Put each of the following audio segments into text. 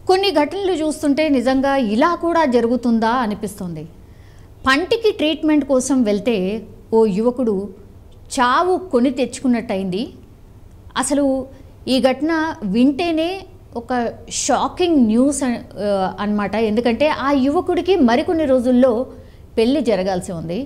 కొన్ని ఘటనలు చూస్తుంటే నిజంగా ఇలా కూడా జరుగుతుందా అనిపిస్తుంది పంటికి ట్రీట్మెంట్ కోసం వెళ్తే ఓ యువకుడు చావు కొని తెచ్చుకున్నట్టయింది అసలు ఈ ఘటన వింటేనే ఒక షాకింగ్ న్యూస్ అన్నమాట ఎందుకంటే ఆ యువకుడికి మరికొన్ని రోజుల్లో పెళ్లి జరగాల్సి ఉంది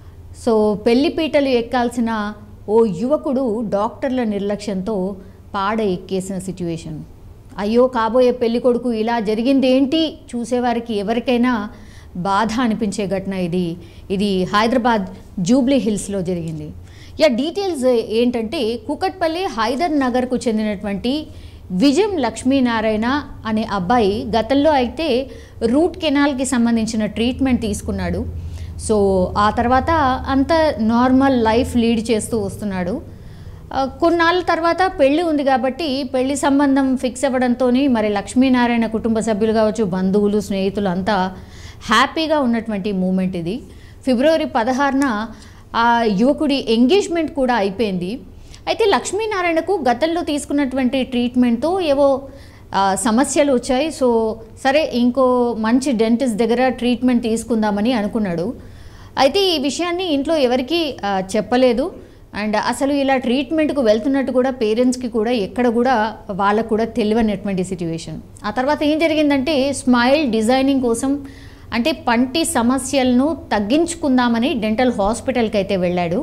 సో పెళ్లి పీటలు ఎక్కాల్సిన ఓ యువకుడు డాక్టర్ల నిర్లక్ష్యంతో పాడ ఎక్కేసిన సిచ్యువేషన్ అయ్యో కాబోయే పెళ్లి కొడుకు ఇలా జరిగింది ఏంటి చూసేవారికి ఎవరికైనా బాధ అనిపించే ఘటన ఇది ఇది హైదరాబాద్ జూబ్లీ హిల్స్లో జరిగింది యా డీటెయిల్స్ ఏంటంటే కుకట్పల్లి హైదర్ నగర్కు చెందినటువంటి విజయం లక్ష్మీనారాయణ అనే అబ్బాయి గతంలో అయితే రూట్ కెనాల్కి సంబంధించిన ట్రీట్మెంట్ తీసుకున్నాడు సో ఆ తర్వాత అంత నార్మల్ లైఫ్ లీడ్ చేస్తూ వస్తున్నాడు ఆ, కొన్నాళ్ళ తర్వాత పెళ్ళి ఉంది కాబట్టి పెళ్లి సంబంధం ఫిక్స్ అవ్వడంతో మరి లక్ష్మీనారాయణ కుటుంబ సభ్యులు కావచ్చు బంధువులు స్నేహితులు అంతా హ్యాపీగా ఉన్నటువంటి మూమెంట్ ఇది ఫిబ్రవరి పదహారున ఆ యువకుడి ఎంగేజ్మెంట్ కూడా అయిపోయింది అయితే లక్ష్మీనారాయణకు గతంలో తీసుకున్నటువంటి ట్రీట్మెంట్తో ఏవో ఆ, సమస్యలు వచ్చాయి సో సరే ఇంకో మంచి డెంటిస్ట్ దగ్గర ట్రీట్మెంట్ తీసుకుందామని అనుకున్నాడు అయితే ఈ విషయాన్ని ఇంట్లో ఎవరికీ ఆ, చెప్పలేదు అండ్ అసలు ఇలా ట్రీట్మెంట్కు వెళ్తున్నట్టు కూడా పేరెంట్స్కి కూడా ఎక్కడ కూడా వాళ్ళకు కూడా తెలియనటువంటి సిచ్యువేషన్ ఆ తర్వాత ఏం జరిగిందంటే స్మైల్ డిజైనింగ్ కోసం అంటే పంటి సమస్యలను తగ్గించుకుందామని డెంటల్ హాస్పిటల్కి అయితే వెళ్ళాడు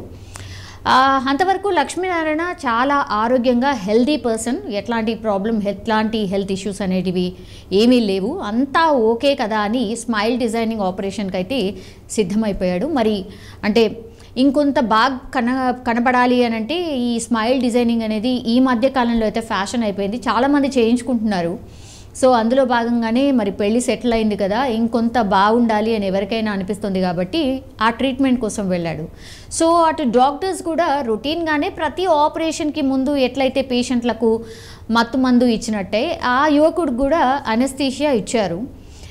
ఆ, అంతవరకు లక్ష్మీనారాయణ చాలా ఆరోగ్యంగా హెల్దీ పర్సన్ ఎట్లాంటి ప్రాబ్లం ఎట్లాంటి హెల్త్ ఇష్యూస్ అనేటివి ఏమీ లేవు అంతా ఓకే కదా అని స్మైల్ డిజైనింగ్ ఆపరేషన్కి అయితే సిద్ధమైపోయాడు మరి అంటే ఇంకొంత బాగా కన కనపడాలి అని అంటే ఈ స్మైల్ డిజైనింగ్ అనేది ఈ మధ్య కాలంలో అయితే ఫ్యాషన్ అయిపోయింది చాలామంది చేయించుకుంటున్నారు సో అందులో భాగంగానే మరి పెళ్లి సెటిల్ అయింది కదా ఇంకొంత బాగుండాలి అని ఎవరికైనా అనిపిస్తుంది కాబట్టి ఆ ట్రీట్మెంట్ కోసం వెళ్ళాడు సో అటు డాక్టర్స్ కూడా రొటీన్గానే ప్రతి ఆపరేషన్కి ముందు ఎట్లయితే పేషెంట్లకు మత్తు మందు ఇచ్చినట్టే ఆ యువకుడు కూడా అనస్థీషియా ఇచ్చారు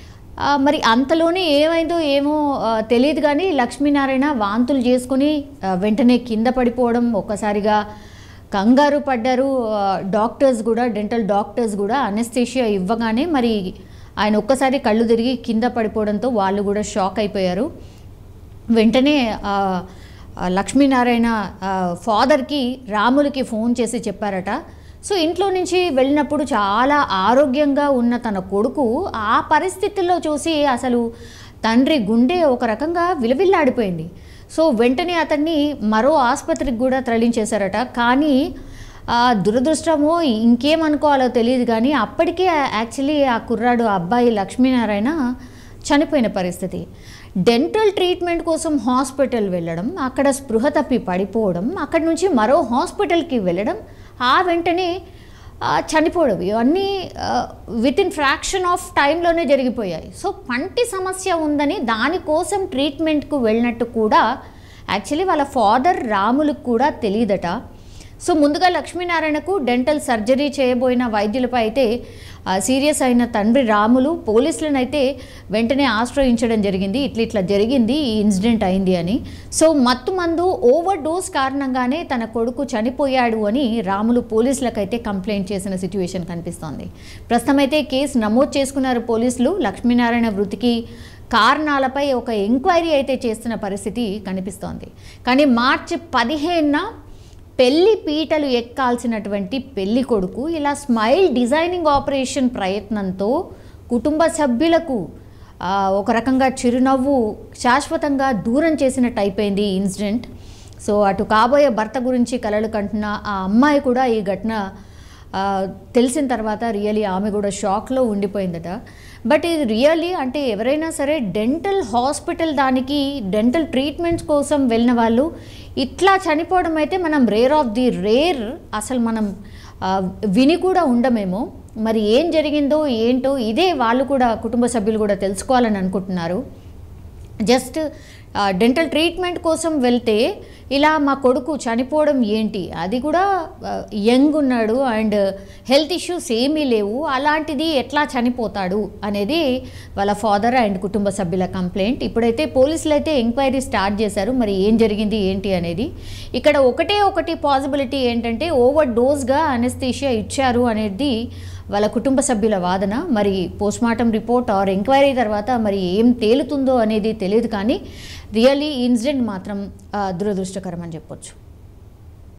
ఆ, మరి అంతలోనే ఏమైందో ఏమో ఆ, తెలియదు కానీ లక్ష్మీనారాయణ వాంతులు చేసుకుని ఆ, వెంటనే కింద పడిపోవడం ఒక్కసారిగా కంగారు పడ్డారు ఆ, డాక్టర్స్ కూడా డెంటల్ డాక్టర్స్ కూడా అనెస్థేషియా ఇవ్వగానే మరి ఆయన ఒక్కసారి కళ్ళు తిరిగి కింద పడిపోవడంతో వాళ్ళు కూడా షాక్ అయిపోయారు వెంటనే ఆ, ఆ, లక్ష్మీనారాయణ ఆ, ఫాదర్కి రాములకి ఫోన్ చేసి చెప్పారట సో ఇంట్లో నుంచి వెళ్ళినప్పుడు చాలా ఆరోగ్యంగా ఉన్న తన కొడుకు ఆ పరిస్థితుల్లో చూసి అసలు తండ్రి గుండె ఒక రకంగా విలవిల్లాడిపోయింది సో వెంటనే అతన్ని మరో ఆసుపత్రికి కూడా తరలించేశారట కానీ ఆ దురదృష్టమో ఇంకేమనుకోవాలో తెలియదు కానీ అప్పటికే యాక్చువల్లీ ఆ కుర్రాడు ఆ అబ్బాయి లక్ష్మీనారాయణ చనిపోయిన పరిస్థితి డెంటల్ ట్రీట్మెంట్ కోసం హాస్పిటల్ వెళ్ళడం అక్కడ స్పృహ తప్పి పడిపోవడం అక్కడి నుంచి మరో హాస్పిటల్కి వెళ్ళడం ఆ వెంటనే ఆ, చనిపోవడం ఇవన్నీ విత్ ఇన్ ఫ్రాక్షన్ ఆఫ్ టైంలోనే జరిగిపోయాయి సో పంటి సమస్య ఉందని దానికోసం ట్రీట్మెంట్కు వెళ్ళినట్టు కూడా యాక్చువల్లీ వాళ్ళ ఫాదర్ రాములకు కూడా తెలియదట సో ముందుగా లక్ష్మీనారాయణకు డెంటల్ సర్జరీ చేయబోయిన వైద్యులపై అయితే ఆ, సీరియస్ అయిన తండ్రి రాములు పోలీసులను అయితే వెంటనే ఆశ్రయించడం జరిగింది ఇట్లా ఇట్లా జరిగింది ఈ ఇన్సిడెంట్ అయింది అని సో మత్తు మందు ఓవర్ డోస్ కారణంగానే తన కొడుకు చనిపోయాడు అని రాములు పోలీసులకు అయితే కంప్లైంట్ చేసిన సిచ్యువేషన్ కనిపిస్తోంది ప్రస్తుతం అయితే కేసు నమోదు చేసుకున్నారు పోలీసులు లక్ష్మీనారాయణ వృత్తికి కారణాలపై ఒక ఎంక్వైరీ అయితే చేస్తున్న పరిస్థితి కనిపిస్తోంది కానీ మార్చి పదిహేనున పెళ్లి పీటలు ఎక్కాల్సినటువంటి పెళ్లి కొడుకు ఇలా స్మైల్ డిజైనింగ్ ఆపరేషన్ ప్రయత్నంతో కుటుంబ సభ్యులకు ఆ, ఒక రకంగా చిరునవ్వు శాశ్వతంగా దూరం చేసినట్టు అయిపోయింది ఈ ఇన్సిడెంట్ సో అటు కాబోయే భర్త గురించి కలలు కంటున్న ఆ అమ్మాయి కూడా ఈ ఘటన ఆ, తెలిసిన తర్వాత రియలీ ఆమె కూడా షాక్లో ఉండిపోయిందట బట్ ఇది రియల్లీ అంటే ఎవరైనా సరే డెంటల్ హాస్పిటల్ దానికి డెంటల్ ట్రీట్మెంట్స్ కోసం వెళ్ళిన వాళ్ళు ఇట్లా చనిపోవడం అయితే మనం రేర్ ఆఫ్ ది రేర్ అసలు మనం ఆ, విని కూడా ఉండమేమో మరి ఏం జరిగిందో ఏంటో ఇదే వాళ్ళు కూడా కుటుంబ సభ్యులు కూడా తెలుసుకోవాలని అనుకుంటున్నారు జస్ట్ ఆ, డెంటల్ ట్రీట్మెంట్ కోసం వెళ్తే ఇలా మా కొడుకు చనిపోవడం ఏంటి అది కూడా ఆ, యంగ్ ఉన్నాడు అండ్ హెల్త్ ఇష్యూస్ ఏమీ లేవు అలాంటిది ఎట్లా చనిపోతాడు అనేది వాళ్ళ ఫాదర్ అండ్ కుటుంబ సభ్యుల కంప్లైంట్ ఇప్పుడైతే పోలీసులు అయితే ఎంక్వైరీ స్టార్ట్ చేశారు మరి ఏం జరిగింది ఏంటి అనేది ఇక్కడ ఒకటే ఒకటి పాసిబిలిటీ ఏంటంటే ఓవర్ డోస్గా అనెస్థీషియా ఇచ్చారు అనేది వాళ్ళ కుటుంబ సభ్యుల వాదన మరి పోస్ట్మార్టం రిపోర్ట్ ఆర్ ఎంక్వైరీ తర్వాత మరి ఏం తేలుతుందో అనేది తెలియదు కానీ రియల్లీ ఇన్సిడెంట్ మాత్రం ఆ, దురదృష్టకరం అని చెప్పొచ్చు